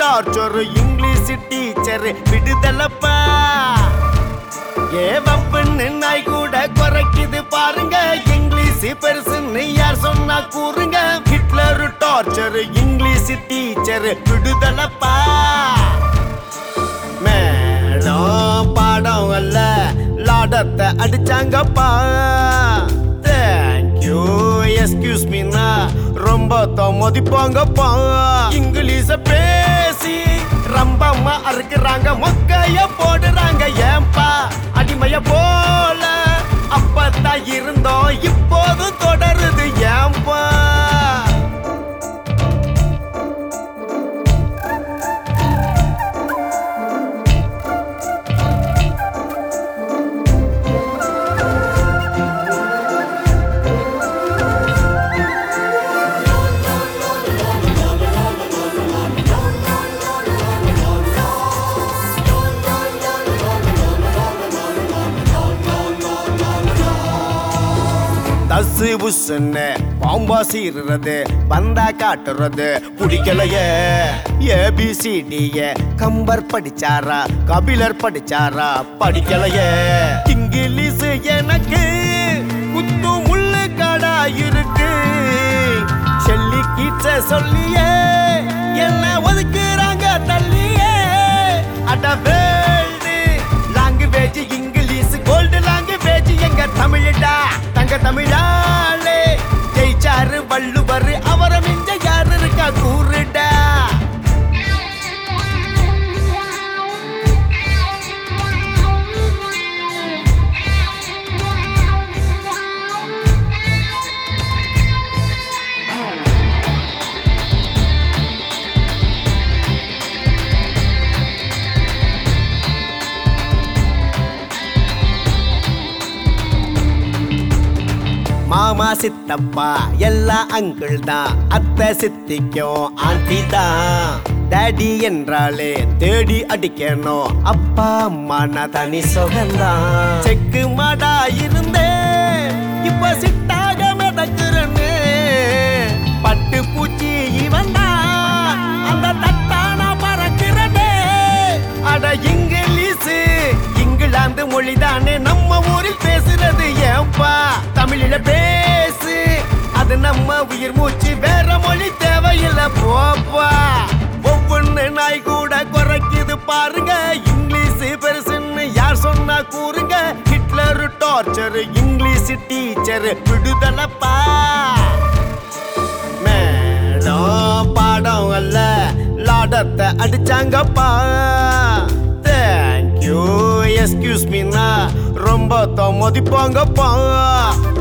torture English teacher விடுதலப்பா ஏ வம்புன்னு நாய் கூட குறைக்குது பாருங்க இங்கிலீஷ் பெருசுன்னு யார் சொன்னா கூறுங்க ஹிட்லர் டார்ச்சர் இங்கிலீஷ் டீச்சர் விடுதலப்பா மேடம் பாடம் அல்ல லாடத்தை அடிச்சாங்கப்பா தேங்க்யூ எஸ்கியூஸ் மீனா ரொம்ப மதிப்பாங்கப்பா இங்கிலீஷ பேசி ரம்பம்மா அறுக்குறாங்க மொக்கைய போடுறாங்க ஏன்பா அடிமைய போல அப்பத்தான் இருந்தோம் இப்போதும் தொடருது ஏன்பா தசு புசுன்னு பாம்பா சீருறது பந்தா காட்டுறது பிடிக்கலையே ஏபிசிடிய கம்பர் படிச்சாரா கபிலர் படிச்சாரா படிக்கலையே இங்கிலீஷ் எனக்கு குத்து முள்ளு கடா இருக்கு செல்லி கீச்ச சொல்லியே என்ன ஒதுக்குறாங்க தள்ளியே அட world language English gold language எங்க தமிழடா தங்க தமிழாலே ஜெயிச்சாரு வள்ளுவர் அவரை மிஞ்ச யாரு இருக்கா கூறுடா மாமா சித்தப்பா எல்லா அங்கிள் தான் அத்தை சித்திக்கும் ஆண்டி தான் டேடி என்றாலே தேடி அடிக்கணும் அப்பா அம்மா நான் தனி சுகந்தான் செக்கு மாடா இருந்தே இப்ப சிட்டாக மிதக்குறன்னு பட்டு பூச்சி இவன் தான் அந்த தட்டானா பறக்கிறனே அட இங்கிலீஷ் இங்கிலாந்து மொழிதானே நம்ம ஊரில் பேசுறது ஏன்பா தமிழில பேசு அது நம்ம உயிர் மூச்சு வேற மொழி தேவையில்லை போப்பா ஒவ்வொன்னு நாய் கூட குறைக்குது பாருங்க இங்கிலீஷ் பெருசுன்னு யார் சொன்னா கூறுங்க ஹிட்லர் டார்ச்சர் இங்கிலீஷ் டீச்சர் விடுதலப்பா மேடம் பாடம் அல்ல லாடத்தை அடிச்சாங்கப்பா தேங்க்யூ எஸ்கியூஸ் மீனா ரொம்ப மதிப்பாங்கப்பா